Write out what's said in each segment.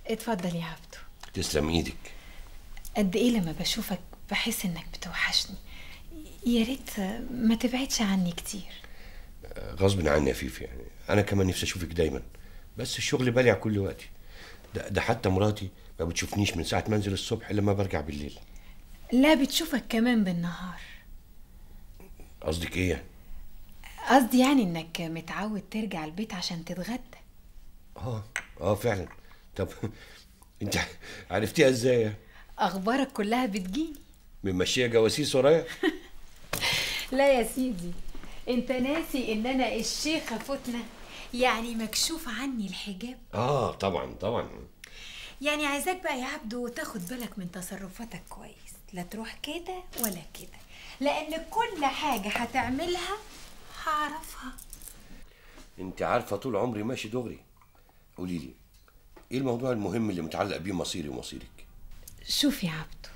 اتفضل يا عبدو تسلم ايدك قد ايه لما بشوفك بحس انك بتوحشني يا ريت ما تبعدش عني كتير غصب عني يا فيفي يعني انا كمان نفسي اشوفك دايما بس الشغل بالع كل وقتي ده, ده حتى مراتي ما بتشوفنيش من ساعه ما انزل الصبح الا ما برجع بالليل لا بتشوفك كمان بالنهار قصدك ايه يعني قصدي يعني انك متعود ترجع البيت عشان تتغدى اه اه فعلا طب انت عرفتيها ازاي يعني؟ اخبارك كلها بتجيني ممشيه جواسيس ورايا لا يا سيدي انت ناسي ان انا الشيخه فتنه يعني مكشوف عني الحجاب اه طبعا طبعا يعني عايزاك بقى يا عبدو تاخد بالك من تصرفاتك كويس لا تروح كده ولا كده لان كل حاجه هتعملها هعرفها انت عارفه طول عمري ماشي دغري قولي لي ايه الموضوع المهم اللي متعلق بيه مصيري ومصيرك شوف يا عبدو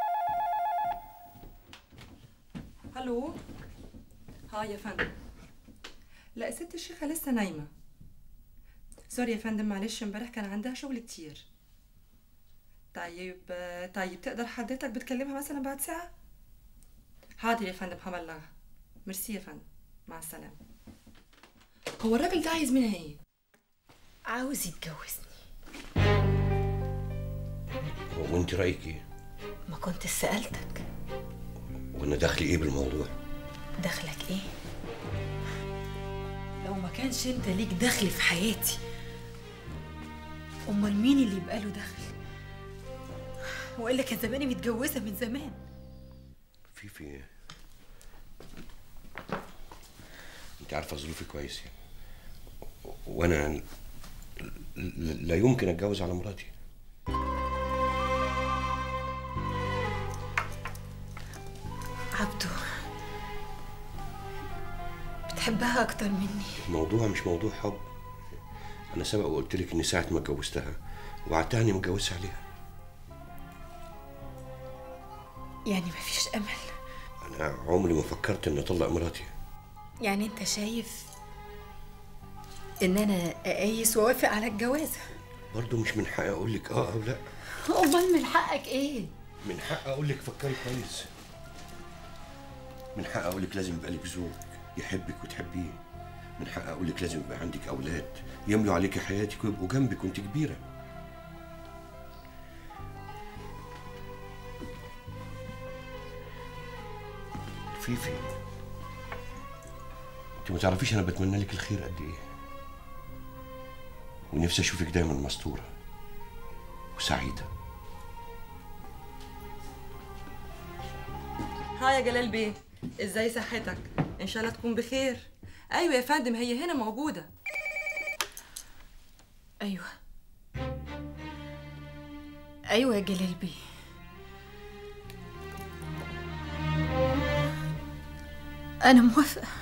الو ها يا فندم لا ست الشيخة لسه نايمة سوري يا فندم معلش امبارح كان عندها شغل كتير طيب طيب تقدر حضرتك بتكلمها مثلا بعد ساعة حاضر يا فندم هبلغها ميرسي يا فندم مع السلامة هو الراجل ده عايز منها ايه؟ عاوز يتجوزني وانت رايك ايه ما كنت سألتك وانا دخلي ايه بالموضوع دخلك ايه لو ما كانش انت ليك دخل في حياتي امال مين اللي يبقى له دخل والا كان زماني متجوزه من زمان في في انت عارفه ظروفي كويس يعني وانا ل- لا يمكن اتجوز على مراتي عبدو بتحبها اكتر مني الموضوع مش موضوع حب انا سبق وقلت لك اني ساعه ما اتجوزتها وعدتها اني متجوزش عليها يعني مفيش امل انا عمري ما فكرت اني اطلق مراتي يعني انت شايف ان انا اقيس واوافق على الجوازه برضه مش من حقي اقول لك اه او لا امال من حقك ايه من حق اقول لك فكري كويس من حق اقول لك لازم يبقى لك زوج يحبك وتحبيه من حق اقول لك لازم يبقى عندك اولاد يملوا عليك حياتك ويبقوا جنبك وانت كبيره فيفي انت ما تعرفيش انا بتمنى لك الخير قد ايه ونفسي اشوفك دايما مستوره وسعيده ها يا جلال بيه ازاي صحتك ان شاء الله تكون بخير ايوه يا فندم هي هنا موجودة ايوه ايوه يا جلال بيه انا موافقه